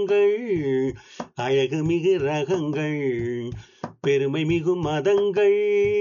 ரகங்கள் அழகு மிகு ரகங்கள் பெருமை மிகு மதங்கள்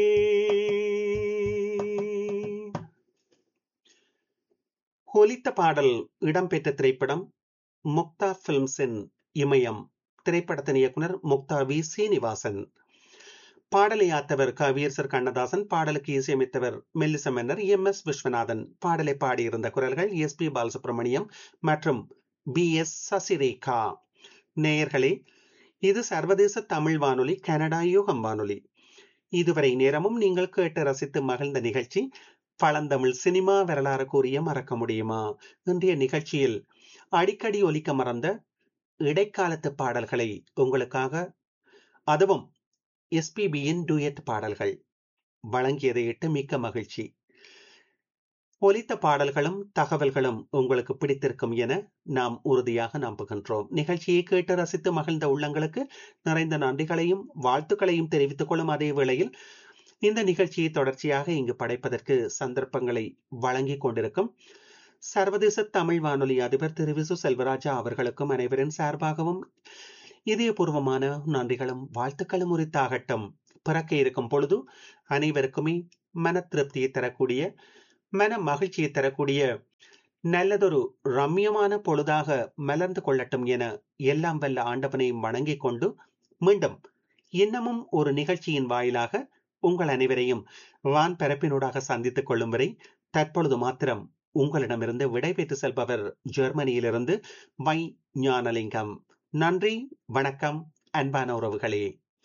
ஒலித்த பாடல் இடம்பெற்ற திரைப்படம் முக்தா பிலிம்ஸின் இமயம் திரைப்படத்தின் இயக்குனர் முக்தா வி சீனிவாசன் பாடலை ஆத்தவர் கவியரசர் கண்ணதாசன் பாடலுக்கு இசையமைத்தவர் மெல்லிச மன்னர் எம் எஸ் விஸ்வநாதன் பாடலை பாடியிருந்த குரல்கள் எஸ் பி பாலசுப்ரமணியம் மற்றும் பி எஸ் சசிரேகா நேயர்களே இது சர்வதேச தமிழ் வானொலி கனடா யூகம் வானொலி இதுவரை நேரமும் நீங்கள் கேட்டு ரசித்து மகிழ்ந்த நிகழ்ச்சி பழந்தமிழ் சினிமா வரலாறு கூறிய மறக்க முடியுமா இன்றைய நிகழ்ச்சியில் அடிக்கடி ஒலிக்க மறந்த இடைக்காலத்து பாடல்களை உங்களுக்காக அதுவும் எஸ்பிபியின் டூயட் பாடல்கள் வழங்கியதை இட்டு மிக்க மகிழ்ச்சி ஒலித்த பாடல்களும் தகவல்களும் உங்களுக்கு பிடித்திருக்கும் என நாம் உறுதியாக நம்புகின்றோம் நிகழ்ச்சியை கேட்டு ரசித்து மகிழ்ந்த உள்ளங்களுக்கு நிறைந்த நன்றிகளையும் வாழ்த்துக்களையும் தெரிவித்துக் கொள்ளும் அதே வேளையில் இந்த நிகழ்ச்சியை தொடர்ச்சியாக இங்கு படைப்பதற்கு சந்தர்ப்பங்களை வழங்கி கொண்டிருக்கும் சர்வதேச தமிழ் வானொலி அதிபர் திரு விசு செல்வராஜா அவர்களுக்கும் அனைவரின் சார்பாகவும் இதயபூர்வமான நன்றிகளும் வாழ்த்துக்களும் உரித்தாகட்டும் பிறக்க இருக்கும் பொழுது அனைவருக்குமே மன திருப்தியை தரக்கூடிய மன மகிழ்ச்சியை தரக்கூடிய நல்லதொரு ரம்யமான பொழுதாக மலர்ந்து கொள்ளட்டும் என எல்லாம் வல்ல ஆண்டவனையும் வணங்கிக் கொண்டு மீண்டும் இன்னமும் ஒரு நிகழ்ச்சியின் வாயிலாக உங்கள் அனைவரையும் வான் பரப்பினூடாக சந்தித்துக் கொள்ளும் வரை தற்பொழுது மாத்திரம் உங்களிடமிருந்து விடைபெற்று செல்பவர் ஜெர்மனியிலிருந்து வை ஞானலிங்கம் நன்றி வணக்கம் அன்பான உறவுகளே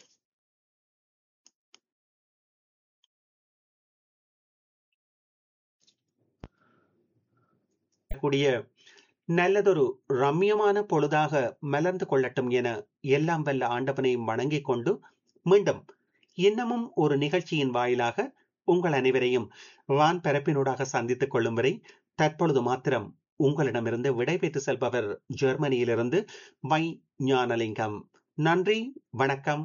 கூடிய நல்லதொரு ரம்யமான பொழுதாக மலர்ந்து கொள்ளட்டும் என எல்லாம் வல்ல ஆண்டவனையும் வணங்கிக் கொண்டு மீண்டும் இன்னமும் ஒரு நிகழ்ச்சியின் வாயிலாக உங்கள் அனைவரையும் வான் பரப்பினூடாக சந்தித்துக் கொள்ளும் வரை தற்பொழுது மாத்திரம் உங்களிடமிருந்து விடைபெற்று செல்பவர் ஜெர்மனியிலிருந்து வை ஞானலிங்கம் நன்றி வணக்கம்